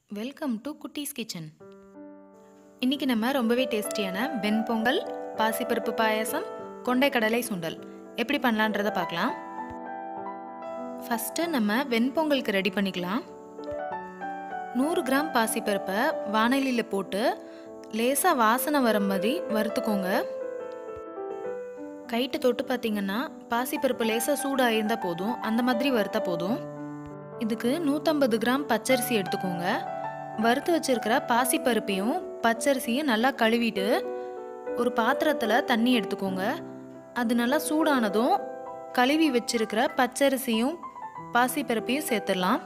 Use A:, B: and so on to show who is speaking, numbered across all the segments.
A: welcome to குட்டீஸ் kitchen இன்னைக்கு நம்ம ரொம்பவே டேஸ்டியான வெண்பொங்கல் பாசிப்பருப்பு பாயாசம் கொண்டைக்கடலை சுண்டல் எப்படி பண்ணலான்றதை பார்க்கலாம் ஃபஸ்ட்டு நம்ம வெண்பொங்கலுக்கு ரெடி பண்ணிக்கலாம் நூறு கிராம் பாசிப்பருப்பை வானலியில் போட்டு லேசாக வாசனை வர மாதிரி வறுத்துக்கோங்க கைட்டு தொட்டு பார்த்தீங்கன்னா பாசிப்பருப்பு லேசாக சூடாக இருந்தால் போதும் அந்த மாதிரி வறுத்தா போதும் இதுக்கு நூற்றம்பது கிராம் பச்சரிசி எடுத்துக்கோங்க வறுத்து வச்சிருக்கிற பாசிப்பருப்பையும் பச்சரிசியும் நல்லா கழுவிட்டு ஒரு பாத்திரத்தில் தண்ணி எடுத்துக்கோங்க அது நல்லா சூடானதும் கழுவி வச்சிருக்கிற பச்சரிசியும் பாசிப்பருப்பையும் சேர்த்துடலாம்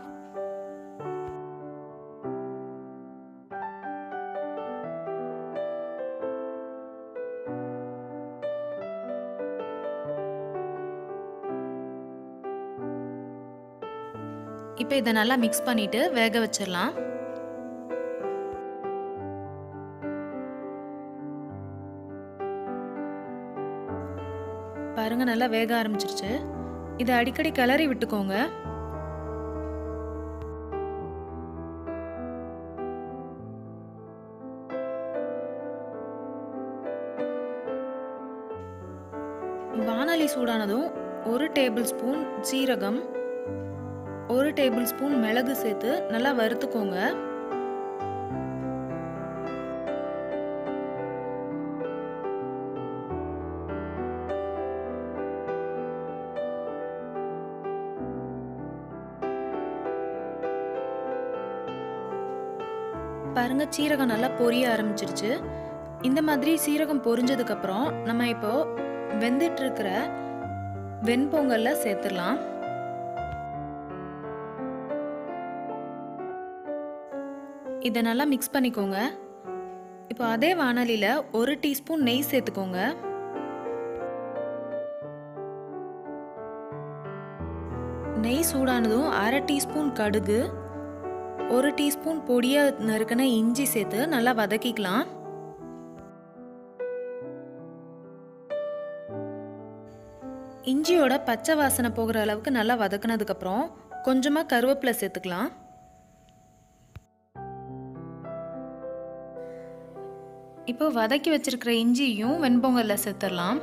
A: இப்போ இதை நல்லா மிக்ஸ் பண்ணிட்டு வேக வச்சிடலாம் பாருங்க நல்லா வேக ஆரம்பிச்சிருச்சு இதை அடிக்கடி கிளறி விட்டுக்கோங்க வானொலி சூடானதும் ஒரு டேபிள் ஸ்பூன் சீரகம் ஒரு டேபிள் ஸ்பூன் மிளகு சேர்த்து நல்லா வறுத்துக்கோங்க பாருங்க சீரகம் நல்லா பொரிய ஆரம்பிச்சிருச்சு இந்த மாதிரி சீரகம் பொரிஞ்சதுக்கு அப்புறம் நம்ம இப்போ வெந்துட்டு இருக்கிற வெண்பொங்கல்ல சேர்த்துடலாம் இதை நல்லா மிக்ஸ் பண்ணிக்கோங்க இப்போ அதே வானலியில் ஒரு டீஸ்பூன் நெய் சேர்த்துக்கோங்க நெய் சூடானதும் அரை டீஸ்பூன் கடுகு ஒரு டீஸ்பூன் பொடியாக நறுக்கின இஞ்சி சேர்த்து நல்லா வதக்கிக்கலாம் இஞ்சியோட பச்சை வாசனை போகிற அளவுக்கு நல்லா வதக்குனதுக்கப்புறம் கொஞ்சமாக கருவேப்பிலை சேர்த்துக்கலாம் இப்போ வதக்கி வச்சிருக்கிற இஞ்சியும் வெண்பொங்கல்ல சேர்த்துடலாம்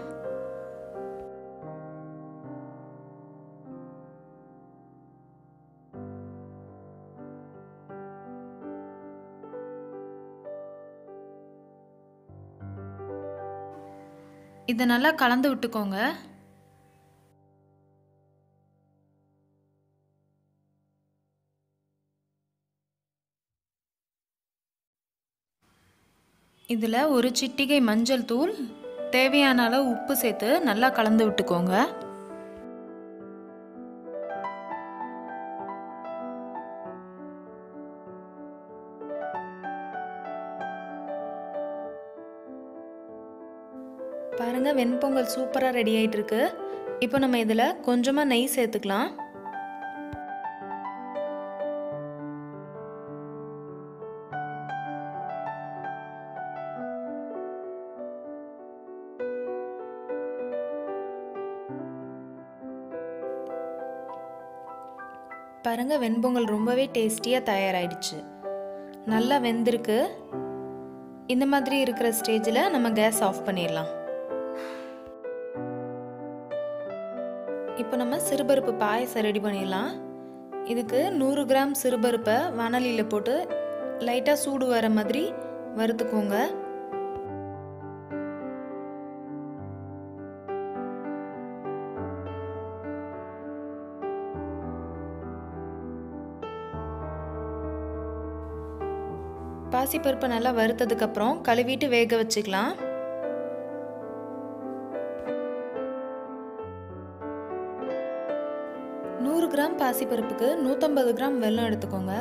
A: இதை நல்லா கலந்து விட்டுக்கோங்க இதில் ஒரு சிட்டிகை மஞ்சள் தூள் தேவையான அளவு உப்பு சேர்த்து நல்லா கலந்து விட்டுக்கோங்க பாருங்க வெண்பொங்கல் சூப்பராக ரெடி ஆயிட்டு இருக்கு இப்போ நம்ம இதில் கொஞ்சமாக நெய் சேர்த்துக்கலாம் பாருங்க வெண்பொங்கல் ரொம்பவே டேஸ்டியாக தயாராகிடுச்சு நல்லா வெந்திருக்கு இந்த மாதிரி இருக்கிற ஸ்டேஜில் நம்ம கேஸ் ஆஃப் பண்ணிடலாம் இப்போ நம்ம சிறுபருப்பு பாயசம் ரெடி பண்ணிடலாம் இதுக்கு நூறு கிராம் சிறுபருப்பை வானலியில் போட்டு லைட்டாக சூடு வர மாதிரி வறுத்துக்கோங்க பாசிப்பருப்பை நல்லா வறுத்ததுக்கப்புறம் கழுவிட்டு வேக வச்சுக்கலாம் நூறு கிராம் பாசிப்பருப்புக்கு நூற்றம்பது கிராம் வெல்லம் எடுத்துக்கோங்க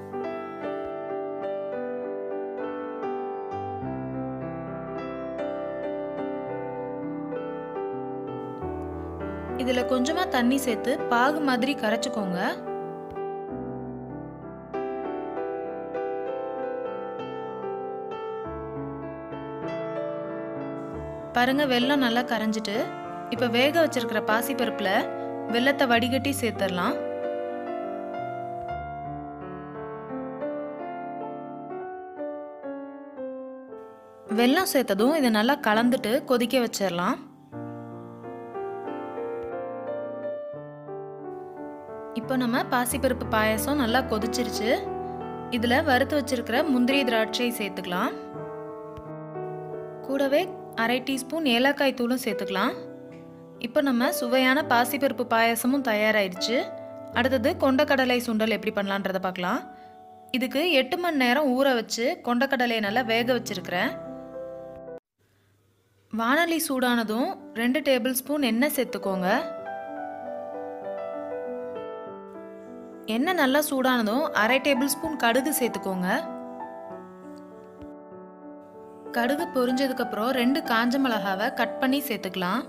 A: இதில் கொஞ்சமாக தண்ணி சேர்த்து பாகு மாதிரி கரைச்சிக்கோங்க பாருங்க வெல்லம் நல்லா கரைஞ்சிட்டு இப்போ வேக வச்சிருக்கிற பாசிப்பருப்பில் வெல்லத்தை வடிகட்டி சேர்த்துடலாம் வெல்லம் சேர்த்ததும் இதை நல்லா கலந்துட்டு கொதிக்க வச்சிடலாம் இப்போ நம்ம பாசிப்பருப்பு பாயாசம் நல்லா கொதிச்சிருச்சு இதில் வறுத்து வச்சிருக்கிற முந்திரி திராட்சை சேர்த்துக்கலாம் கூடவே அரை டீஸ்பூன் ஏலக்காய் தூளும் சேர்த்துக்கலாம் இப்போ நம்ம சுவையான பாசிப்பருப்பு பாயாசமும் தயாராகிடுச்சு அடுத்தது கொண்டக்கடலை சுண்டல் எப்படி பண்ணலான்றதை பார்க்கலாம் இதுக்கு எட்டு மணி நேரம் ஊற வச்சு கொண்டக்கடலையை நல்லா வேக வச்சிருக்கிறேன் வானொலி சூடானதும் ரெண்டு டேபிள் ஸ்பூன் எண்ணெய் சேர்த்துக்கோங்க எண்ணெய் நல்லா சூடானதும் அரை டேபிள் ஸ்பூன் கடுகு சேர்த்துக்கோங்க கடுகு பொரிஞ்சதுக்கப்புறம் ரெண்டு காஞ்ச மிளகாவை கட் பண்ணி சேர்த்துக்கலாம்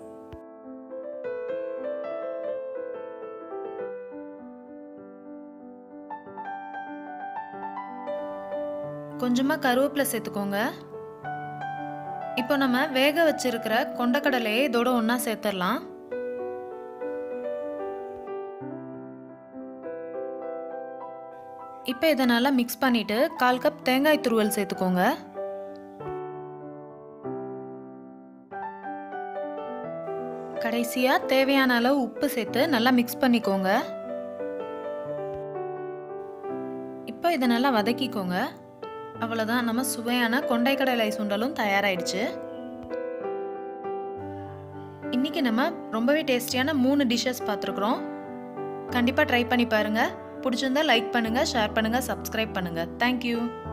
A: கொஞ்சமாக கருவேப்பிலை சேர்த்துக்கோங்க இப்போ நம்ம வேக வச்சிருக்கிற கொண்டக்கடலையை இதோட ஒன்றா சேர்த்துடலாம் இப்போ இதை நல்லா மிக்ஸ் பண்ணிட்டு கால் கப் தேங்காய் துருவல் சேர்த்துக்கோங்க கடைசியாக தேவையான அளவு உப்பு சேர்த்து நல்லா மிக்ஸ் பண்ணிக்கோங்க இப்போ இதை நல்லா வதக்கிக்கோங்க அவ்வளோதான் நம்ம சுவையான கொண்டைக்கடலை சுண்டலும் தயாராயிடுச்சு இன்னைக்கு நம்ம ரொம்பவே டேஸ்டியான மூணு டிஷ்ஷஸ் பார்த்துருக்குறோம் கண்டிப்பாக ட்ரை பண்ணி பாருங்கள் பிடிச்சிருந்தா லைக் பண்ணுங்கள் ஷேர் பண்ணுங்கள் சப்ஸ்கிரைப் பண்ணுங்கள் தேங்க்யூ